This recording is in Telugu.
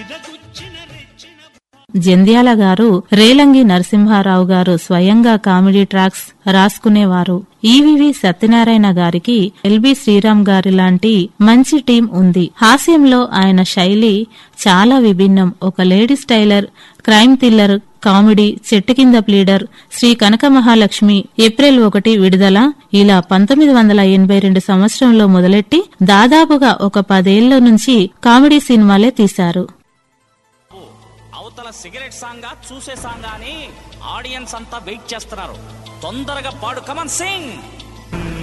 జంధ్యాల గారు రేలంగి నరసింహారావు గారు స్వయంగా కామెడీ ట్రాక్స్ రాసుకునేవారు ఈవివి సత్యనారాయణ గారికి ఎల్బి శ్రీరామ్ గారి లాంటి మంచి టీం ఉంది హాస్యంలో ఆయన శైలి చాలా విభిన్నం ఒక ladies tailor crime thriller comedy చెట్టు కింద ప్లీడర్ శ్రీ కనక మహాలక్ష్మి ఏప్రిల్ ఒకటి విడుదల ఇలా పంతొమ్మిది వందల ఎనభై రెండు సంవత్సరంలో మొదలెట్టి దాదాపుగా ఒక పదేళ్ల నుంచి కామెడీ సినిమాలే తీశారు అవతల సిగరెట్ సాంగా చూసే సాంగా అని ఆడియన్స్ అంతా వెయిట్ చేస్తున్నారు తొందరగా పాడు కమన్ సింగ్